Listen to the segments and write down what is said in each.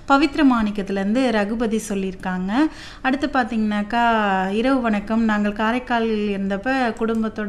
பவித்ர மாணிக்கத்துலேருந்து ரகுபதி சொல்லியிருக்காங்க அடுத்து பார்த்தீங்கன்னாக்கா இரவு வணக்கம் நாங்கள் காரைக்காலில் இருந்தப்ப குடும்பத்தோட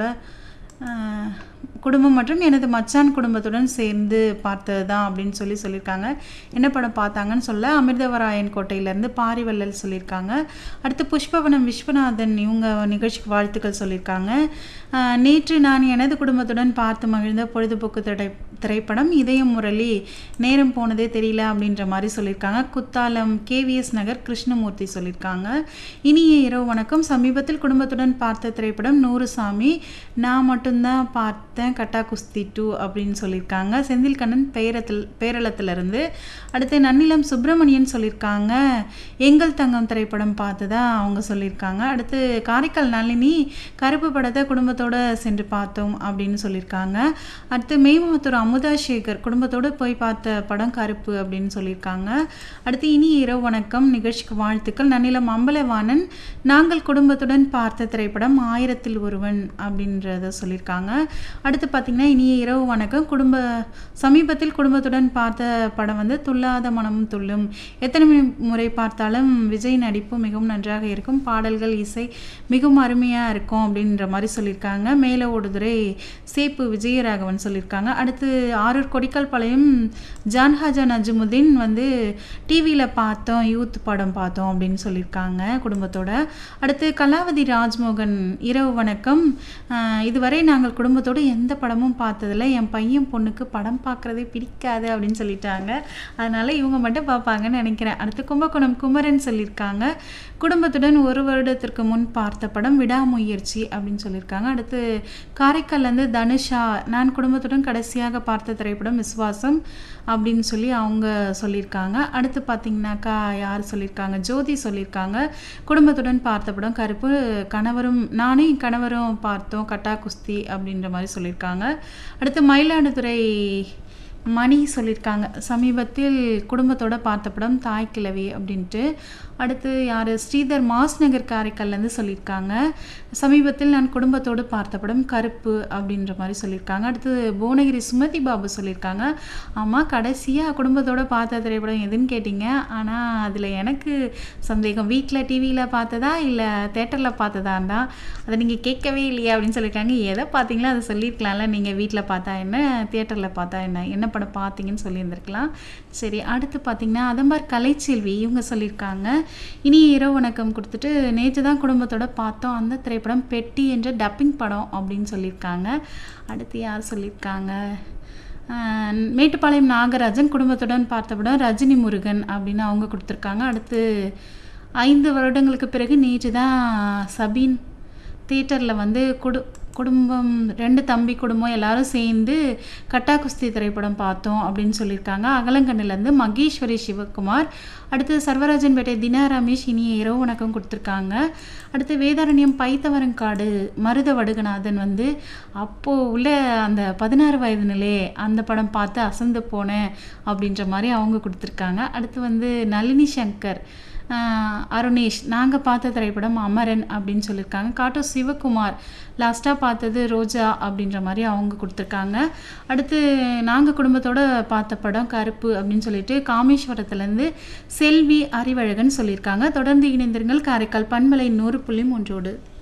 ஆஹ், குடும்பம் மற்றும் எனது மச்சான் குடும்பத்துடன் சேர்ந்து பார்த்தது தான் அப்படின்னு சொல்லி சொல்லியிருக்காங்க என்ன படம் பார்த்தாங்கன்னு சொல்ல அமிர்தவராயன் கோட்டையிலேருந்து பாரிவள்ளல் சொல்லியிருக்காங்க அடுத்து புஷ்பவனம் விஸ்வநாதன் இவங்க நிகழ்ச்சிக்கு வாழ்த்துக்கள் சொல்லியிருக்காங்க ஆஹ், நேற்று நான் எனது குடும்பத்துடன் பார்த்து மகிழ்ந்த பொழுதுபோக்கு திரை திரைப்படம் இதயம் முரளி நேரம் போனதே தெரியல அப்படின்ற மாதிரி சொல்லியிருக்காங்க குத்தாலம் கேவிஎஸ் நகர் கிருஷ்ணமூர்த்தி சொல்லியிருக்காங்க இனிய இரவு வணக்கம் சமீபத்தில் குடும்பத்துடன் பார்த்த திரைப்படம் நூறு சாமி நான் மட்டும்தான் பார்த்தேன் கட்டா குஸ்தி டூ அப்படின்னு சொல்லியிருக்காங்க செந்தில் கண்ணன் பேரத்தில் பேரளத்திலிருந்து அடுத்து நன்னிலம் சுப்பிரமணியன் சொல்லியிருக்காங்க எங்கள் தங்கம் திரைப்படம் பார்த்ததா அவங்க சொல்லியிருக்காங்க அடுத்து காரைக்கால் நளினி கருப்பு படத்தை குடும்பத்தோட சென்று பார்த்தோம் அப்படின்னு சொல்லியிருக்காங்க அடுத்து மேமாத்தூர் அமுதா சேகர் குடும்பத்தோடு போய் பார்த்த படம் கருப்பு அப்படின்னு சொல்லியிருக்காங்க அடுத்து இனி இரவு வணக்கம் நிகழ்ச்சிக்கு வாழ்த்துக்கள் நன்னிலம் அம்பலவாணன் நாங்கள் குடும்பத்துடன் பார்த்த திரைப்படம் ஆயிரத்தில் ஒருவன் அப்படின்றத சொல்லியிருக்காங்க அடுத்து பார்த்திங்கன்னா இனிய இரவு வணக்கம் குடும்ப சமீபத்தில் குடும்பத்துடன் பார்த்த படம் வந்து துள்ளாத மனமும் துள்ளும் எத்தனை மு- முறை பார்த்தாலும் விஜய் நடிப்பு மிகவும் நன்றாக இருக்கும் பாடல்கள் இசை மிகவும் அருமையாக இருக்கும் அப்படின்ற மாதிரி சொல்லியிருக்காங்க மேலே ஓடுதுறை சேப்பு விஜயராகவன் சொல்லியிருக்காங்க அடுத்து ஆரூர் கொடிக்கல் பாளையம் ஜான்ஹாஜா நஜ்முதீன் வந்து டிவியில் பார்த்தோம் யூத் படம் பார்த்தோம் அப்படின்னு சொல்லியிருக்காங்க குடும்பத்தோட அடுத்து கலாவதி ராஜ்மோகன் இரவு வணக்கம் ஆஹ் இதுவரை நாங்கள் குடும்பத்தோடு எந்த படமும் பார்த்ததில்ல என் பையன் பொண்ணுக்கு படம் பார்க்குறதே பிடிக்காது அப்படின்னு சொல்லிட்டாங்க அதனால இவங்க மட்டும் பார்ப்பாங்கன்னு நினைக்கிறேன் அடுத்து கும்பகோணம் குமரன் சொல்லியிருக்காங்க குடும்பத்துடன் ஒரு வருடத்திற்கு முன் பார்த்த படம் விடாமுயற்சி அப்படின்னு சொல்லியிருக்காங்க அடுத்து காரைக்கால்லேருந்து தனுஷா நான் குடும்பத்துடன் கடைசியாக பார்த்த திரைப்படம் விசுவாசம் அப்படின்னு சொல்லி அவங்க சொல்லியிருக்காங்க அடுத்து பார்த்தீங்கன்னாக்கா யார் சொல்லியிருக்காங்க ஜோதி சொல்லியிருக்காங்க குடும்பத்துடன் பார்த்த படம் கருப்பு கணவரும் நானும் என் கணவரும் பார்த்தோம் கட்டா குஸ்தி அப்படின்ற மாதிரி சொல்லியிருக்காங்க அடுத்து மயிலாடுதுறை மணி சொல்லியிருக்காங்க சமீபத்தில் குடும்பத்தோட பார்த்த படம் தாய் கிழவி அப்படின்ட்டு அடுத்து யார் ஸ்ரீதர் மாஸ் நகர் காரைக்கால்லேருந்து சொல்லியிருக்காங்க சமீபத்தில் நான் குடும்பத்தோடு பார்த்த படம் கருப்பு அப்படின்ற மாதிரி சொல்லியிருக்காங்க அடுத்து புவனகிரி சுமதி பாபு சொல்லியிருக்காங்க ஆமாம் கடைசியாக குடும்பத்தோட பார்த்த திரைப்படம் எதுன்னு கேட்டிங்க ஆனால் அதில் எனக்கு சந்தேகம் வீட்டில் டிவியில் பார்த்ததா இல்லை தேட்டரில் பார்த்ததான் தான் அதை நீங்கள் கேட்கவே இல்லையா அப்படின்னு சொல்லியிருக்காங்க எதை பார்த்தீங்களோ அதை சொல்லியிருக்கலாம்ல நீங்கள் வீட்டில் பார்த்தா என்ன தியேட்டரில் பார்த்தா என்ன என்ன படம் பார்த்தீங்கன்னு சொல்லியிருந்திருக்கலாம் சரி அடுத்து பார்த்தீங்கன்னா அதம்பார் கலைச்செல்வி இவங்க சொல்லியிருக்காங்க இனி இரவு வணக்கம் கொடுத்துட்டு நேற்று தான் குடும்பத்தோட பார்த்தோம் அந்த திரைப்படம் பெட்டி என்ற டப்பிங் படம் அப்படின்னு சொல்லியிருக்காங்க அடுத்து யார் சொல்லியிருக்காங்க ஆஹ் மேட்டுப்பாளையம் நாகராஜன் குடும்பத்துடன் பார்த்த படம் ரஜினி முருகன் அப்படின்னு அவங்க கொடுத்துருக்காங்க அடுத்து ஐந்து வருடங்களுக்கு பிறகு நேற்று தான் சபீன் தியேட்டரில் வந்து குடு குடும்பம் ரெண்டு தம்பி குடும்பம் எல்லாரும் சேர்ந்து கட்டா குஸ்தி திரைப்படம் பார்த்தோம் அப்படின்னு சொல்லியிருக்காங்க அகலங்கண்ணிலேருந்து மகேஸ்வரி சிவகுமார் அடுத்து சர்வராஜன்பேட்டை தினா ரமேஷ் இனிய இரவு வணக்கம் கொடுத்துருக்காங்க அடுத்து வேதாரண்யம் பைத்தவரங்காடு மருத வடுகநாதன் வந்து அப்போது உள்ள அந்த பதினாறு வயது நிலையே அந்த படம் பார்த்து அசந்து போனேன் அப்படின்ற மாதிரி அவங்க கொடுத்துருக்காங்க அடுத்து வந்து நளினி சங்கர் ஆஹ் அருணேஷ் நாங்கள் பார்த்த திரைப்படம் அமரன் அப்படின்னு சொல்லியிருக்காங்க காட்டு சிவகுமார் லாஸ்ட்டாக பார்த்தது ரோஜா அப்படின்ற மாதிரி அவங்க கொடுத்துருக்காங்க அடுத்து நாங்கள் குடும்பத்தோட பார்த்த படம் கருப்பு அப்படின்னு சொல்லிட்டு காமேஸ்வரத்துலேருந்து செல்வி அறிவழகன் சொல்லியிருக்காங்க தொடர்ந்து இணைந்திருங்கள் காரைக்கால் பண்பலை நூறு புள்ளி மூன்றோடு